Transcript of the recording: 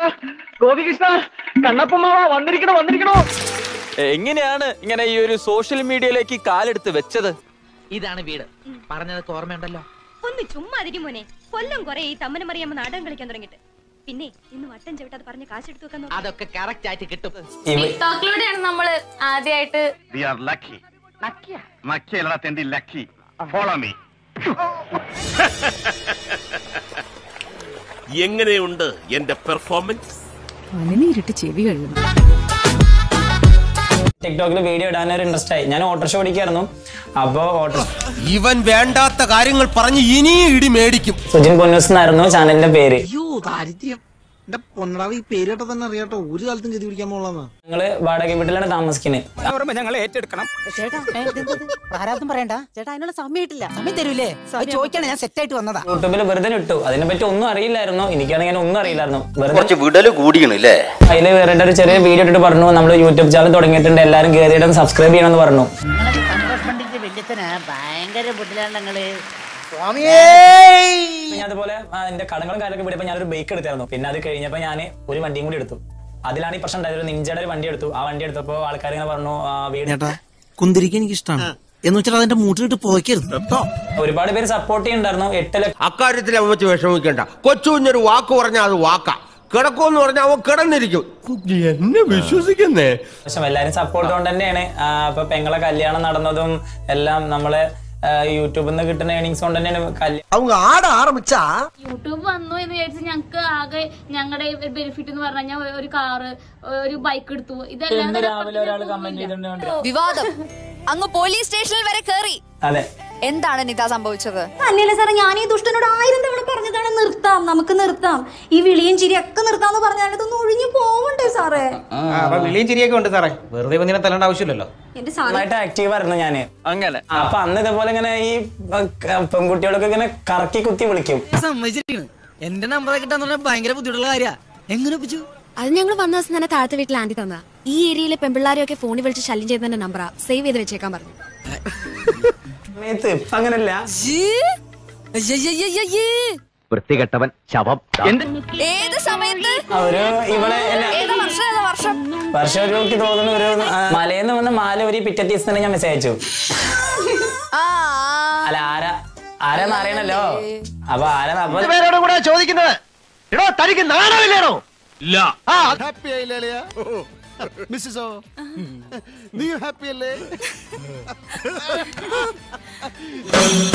ഗോപികൃഷ്ണ കണ്ണപ്പമാവ വന്നിരിക്കണോ വന്നിരിക്കണോ എങ്ങനെയാണ് ഇങ്ങനെ ഈ ഒരു സോഷ്യൽ മീഡിയയിലേക്ക് കാലെടുത്ത് വെച്ചത് ഇതാണ് വീട് പറഞ്ഞതൊക്കെ ഓർമ്മയുണ്ടല്ലോ ഒന്ന് ചുമ്മാ അതിരി മോനെ കൊല്ലം കുറെ ഈ തമ്മനം അറിയാമ നാടകം കളിക്കാൻ തുടങ്ങിട്ട് പിന്നെ ഇന്ന് വട്ടം ചവിട്ടാതെ പറഞ്ഞ കാശെടുത്ത് വെക്കാൻ നോക്ക്. അതൊക്കെ കറക്റ്റ് ആയിട്ട് കിട്ടും ടിക്ടോക്കിലൂടെയാണ് നമ്മള് ആദ്യമായിട്ട് We are lucky. Lucky അല്ലടാ തെണ്ടി lucky. Follow me. എങ്ങനെയുണ്ട് എന്റെ പെർഫോമൻസ് പനിനീരിട്ട് ചെവി കഴുകുന്നു ടിക്ടോക്കിൽ വീഡിയോ ഇടാനൊരു ഇൻട്രസ്റ്റ് ആയി ഞാൻ ഓട്ടോറിക്ഷ ഓടിക്കായിരുന്നു അപ്പോ ഓട്ടോ ഇവൻ വേണ്ടാത്ത കാര്യങ്ങൾ പറഞ്ഞ് ഇനിയും ഇടി മേടിക്കും സുജിൻ പൊന്നൂസ് എന്നായിരുന്നു ചാനലിന്റെ പേര് അയ്യോ ദാരിദ്ര്യം എന്റെ പൊന്നടാവ് ഈ പേര് കേട്ടാ തന്നെ അറിയാട്ടോ ഒരു കാലത്തും ഗതി പിടിക്കാൻ പോളാന്നാ ഞങ്ങള് വാടക വീട്ടിലാണ് താമസിക്കുന്നത് ഞങ്ങൾ ഏറ്റെടുക്കണം ചേട്ടാ ആരാധന പറയണ്ട ചേട്ടാ അതിനുള്ള സമയമിട്ടില്ല സമയം തരൂലേ ചോദിക്കണേ ഞാൻ സെറ്റ് ആയിട്ട് വന്നതാ യൂട്യൂബിൽ വെറുതെ ഇട്ടു അതിനെ പറ്റി ഒന്നും അറിയില്ലായിരുന്നു എനിക്കാണെങ്കിൽ ഒന്നും അറിയില്ലായിരുന്നു വെറുതെ കുറച്ച് വിടല് കൂടിയാണ് അല്ലേ അതിൽ വേറെ ഒരു ചെറിയ വീഡിയോ ഇട്ടിട്ട് പറഞ്ഞു നമ്മൾ യൂട്യൂബ് ചാനൽ തുടങ്ങിയിട്ടുണ്ട് എല്ലാവരും കയറിയിട്ട് സബ്സ്ക്രൈബ് ചെയ്യണമെന്ന് പറഞ്ഞു ഭയങ്കര ബുദ്ധിലാണ് ഞങ്ങള് ഞാൻ അതുപോലെ അതിന്റെ കടങ്ങളും കാര്യങ്ങളൊക്കെ വിടപ്പോൾ ഞാനൊരു ബൈക്ക് എടുത്തായിരുന്നു പിന്നെ അത് കഴിഞ്ഞപ്പോൾ ഞാൻ ഒരു വണ്ടിയും കൂടി എടുത്തു അതിലാണ് ഈ പ്രശ്നം ഉണ്ടായത് ഒരു നിഞ്ചയുടെ ഒരു വണ്ടി എടുത്തു ആ വണ്ടി എടുത്തപ്പോൾ ആൾക്കാർ ഇങ്ങനെ പറഞ്ഞു ആ, വീട് ചേട്ടാ കുന്തിരിക്ക എനിക്ക് ഇഷ്ടമാണ് എന്ന് വെച്ചാൽ അതിന്റെ മൂട്ടിലിട്ട് പോയിക്കരുത് കേട്ടോ ഒരുപാട് പേര് സപ്പോർട്ട് ചെയ്യുന്നുണ്ടായിരുന്നു എട്ട് ലക്ഷം അക്കാര്യത്തിൽ അമ്മച്ച് വിഷമിക്കണ്ട കൊച്ചു കുഞ്ഞൊരു വാക്ക് പറഞ്ഞാൽ അത് വാക്കാ കിടക്കുമെന്ന് പറഞ്ഞാൽ അവൻ കിടന്നിരിക്കും എന്നെ വിശ്വസിക്കുന്നേ എല്ലാവരും സപ്പോർട്ട് കൊണ്ട് തന്നെയാണ് ആ, ഇപ്പൊ പെങ്ങളെ കല്യാണം നടന്നതും എല്ലാം നമ്മളെ ആ, യൂട്യൂബിൽ നിന്ന് കിട്ടുന്ന ഏണിങ്സ് കൊണ്ട് തന്നെയാണ് കല്യാണം அவங்க ആട ആരംഭിച്ചാ യൂട്യൂബ് വന്നു എന്ന് വിചാരിച്ച് ഞങ്ങൾക്ക് ആകെ ഞങ്ങളുടെ ബെനിഫിറ്റ് എന്ന് പറഞ്ഞു കഴിഞ്ഞാൽ ഒരു കാറ് ഒരു ബൈക്ക് എടുത്തു ഇതെല്ലാം രാവിലെ ഒരാൾ കമന്റ് ചെയ്തിട്ടുണ്ട് വിവാദം അങ്ങ് പോലീസ് സ്റ്റേഷനിൽ വരെ കേറി അതെ എന്താണ് നിത സംഭവിച്ചത് അല്ലല്ലേ സാറേ ഞാൻ ഈ ദുഷ്ടനോട് ആയിരം തവണ പറഞ്ഞതാണ് നിർത്താം നമുക്ക് നിർത്താം ഈ വിളിയും ചിരി ഒക്കെ നിർത്താന്ന് പറഞ്ഞാൽ ഇതൊന്നും ഒഴിഞ്ഞു പോവണ്ടേ സാറേ വിളിയും ചിരിയൊക്കെ ഉണ്ട് സാറേ വെറുതെ വന്നിനെ തല്ലേണ്ട ആവശ്യമില്ലല്ലോ എന്റെ സാറേ നന്നായിട്ട് ആക്റ്റീവ് ആയിരുന്നു ഞാന് അങ്ങനെ അപ്പൊ അന്ന് ഇതേപോലെ ഇങ്ങനെ ഈ ആ, പെൺകുട്ടികളൊക്കെ ഇങ്ങനെ കറക്കി കുത്തി വിളിക്കും സമ്മതിച്ചിരിക്കുന്നു എന്റെ നമ്പർ കിട്ടാന്ന് പറഞ്ഞാൽ ഭയങ്കര ബുദ്ധിമുട്ടുള്ള കാര്യ എങ്ങനെ ഒപ്പിച്ചു അത് ഞങ്ങൾ വന്ന ദിവസം തന്നെ താഴത്തെ വീട്ടിൽ ആന്റി തന്നതാ ഈ ഏരിയയിലെ പെമ്പിള്ളാരെയൊക്കെ ഫോണിൽ വിളിച്ച് ശല്യം ചെയ്യുന്നതിന്റെ നമ്പറാ സേവ് ചെയ്ത് വെച്ചേക്കാൻ പറഞ്ഞു സമയത്ത് ഇപ്പൊ അങ്ങനല്ല വൃത്തികെട്ടവൻ ശവം ഏത് സമയത്ത് അവര് ഇവിടെ എന്നെ- ഏത് വർഷം ഏത് വർഷം വർഷം ഒരു എനിക്ക് തോന്നുന്നു ഒരു ആ, മലയിൽ വന്ന മാല ഒരു പിറ്റേ ദിവസം തന്നെ ഞാൻ മെസ്സേജ് അയച്ചു ആ അല്ല ആരാ ആരാന്ന് അറിയണല്ലോ അപ്പൊ ആരാ അപ്പൊ പേരോട് കൂടെ ചോദിക്കുന്നത് എടോ തനിക്ക് നാണമില്ലേടോ ഇല്ല ഹാപ്പി ആയില്ലേ മിസ്സോ നീ ഹാപ്പി അല്ലേ